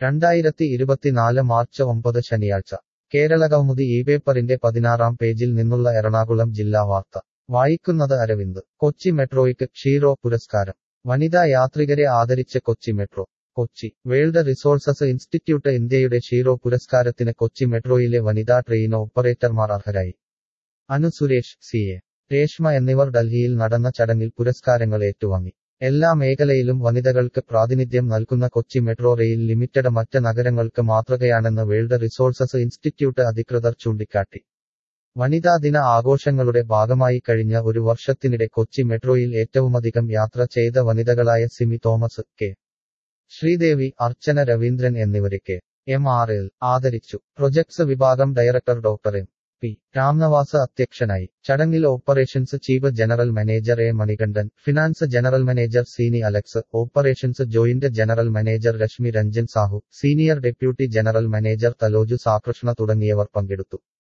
രണ്ടായിരത്തി ഇരുപത്തിനാല് മാർച്ച് ഒമ്പത് ശനിയാഴ്ച കേരളകൗമുദി ഈ പേപ്പറിന്റെ പതിനാറാം പേജിൽ നിന്നുള്ള എറണാകുളം ജില്ലാ വാർത്ത വായിക്കുന്നത് അരവിന്ദ് കൊച്ചി മെട്രോയ്ക്ക് ഷീറോ പുരസ്കാരം വനിതാ യാത്രികരെ ആദരിച്ച് Kochi metro Kochi world resources institute ഇന്ത്യയുടെ ഷീറോ പുരസ്കാരത്തിന് കൊച്ചി മെട്രോയിലെ വനിതാ ട്രെയിൻ ഓപ്പറേറ്റർമാർ അർഹരായി അനു സുരേഷ് സി എ രേഷ്മ എന്നിവർ ഡൽഹിയിൽ നടന്ന ചടങ്ങിൽ പുരസ്കാരങ്ങൾ ഏറ്റുവാങ്ങി എല്ലാ മേഖലയിലും വനിതകൾക്ക് പ്രാതിനിധ്യം നൽകുന്ന കൊച്ചി മെട്രോ റെയിൽ ലിമിറ്റഡ് മറ്റ് നഗരങ്ങൾക്ക് മാതൃകയാണെന്ന് വേൾഡ് റിസോഴ്സസ് ഇൻസ്റ്റിറ്റ്യൂട്ട് അധികൃതർ ചൂണ്ടിക്കാട്ടി വനിതാ ദിന ആഘോഷങ്ങളുടെ ഭാഗമായി കഴിഞ്ഞ ഒരു വർഷത്തിനിടെ കൊച്ചി മെട്രോയിൽ ഏറ്റവുമധികം യാത്ര ചെയ്ത വനിതകളായ സിമി തോമസ് കെ ശ്രീദേവി അർച്ചന രവീന്ദ്രൻ എന്നിവരെ കെ എം ആർ എൽ ആദരിച്ചു പ്രൊജക്ട്സ് വിഭാഗം director doctor M P Ramnavas അധ്യക്ഷനായി ചടങ്ങിൽ operations chief general manager A Manikandan finance general manager Sini Alex operations joint general manager Rashmi Ranjan Sahu senior deputy general manager Thaloju Sakrishna തുടങ്ങിയവർ പങ്കെടുത്തു